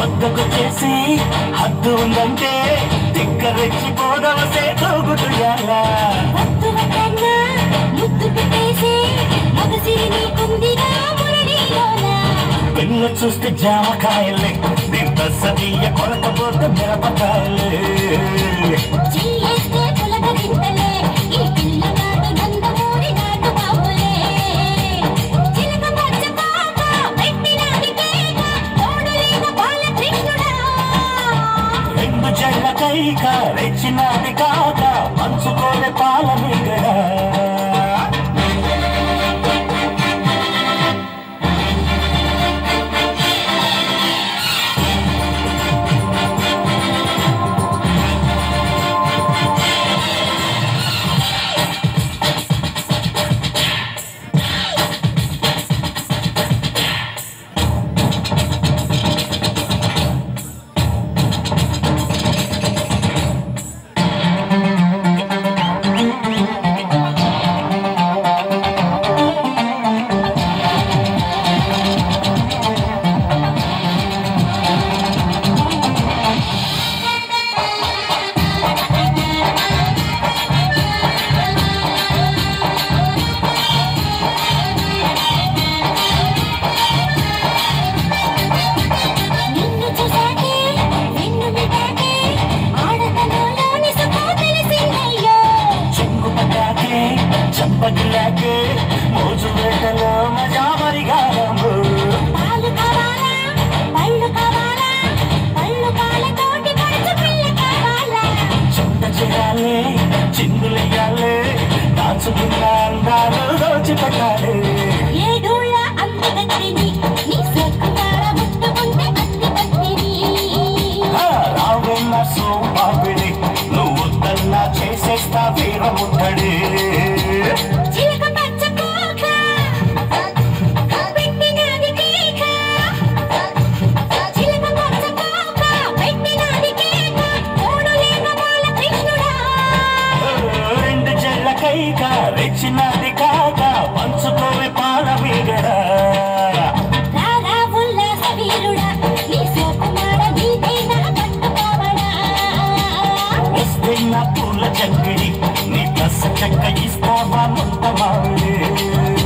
వద్దకు చేసి హద్దు ఉందంటే దిక్కరెచ్చిపోదవసే తోగుటుయాలా వత్తువ కన్నా ముద్దు పెట్టేసి మగసిరి నీకుందిగా మురళీలోన పిల్ల చూస్తే జామకాయలే దింత సతీయ కొరకపోతే మిరపకాయలే చెయ్యేస్తే పులకరింతలే ఈ పిల్లగాడు నందమూరి నాటు బాబులే చిలక పచ్చ పాక పెట్టినాది కేక తోడులేన బాలకృష్ణుడా రెండు జళ్ళ కైక రెచ్చినది కాక పంచుకోలే పాల మీగడా నిన్ను చూసాకే నిన్ను మిటాకే ఆడతనంలోని సుఖం తెలిసిందయ్యో చెంగు పట్టాకే చంపగిలాకే మోజు వేటలో మజా మరిగాము పాలు కావాలా పళ్ళు కావాలా పళ్ళు పాలతోటి పడుచు పిల్ల కావాలా చుట్ట చేయాలి చిందులెయ్యాలి దాచుకున్న అందాలు దోచిపెట్టాలి ఏడూళ్ళ అందగత్తిని నీ సొక్కుగాడ ముట్టుకుంటే అత్తి కత్తిని ఆ, రావెన్న సోపాపిడి నువ్వు తల్లా చేసేస్తా వీరముట్టడి చిలక పచ్చ కోక పెట్టినది కేక చిలక పచ్చ కోక పెట్టినది కేక తోడు లేక బాల కృష్ణుడా రెండు చెల్ల కైక రెచ్చినది కాక పంచుకోవే పాల మీగడా రారా ఉల్లాస వీరుడా నీ సోకుమార నీదే నా పట్టు కావడా ఇస్తున్న పూల చక్కిడి నీ కస చెక్క ఇస్తావా ముంత మామిడి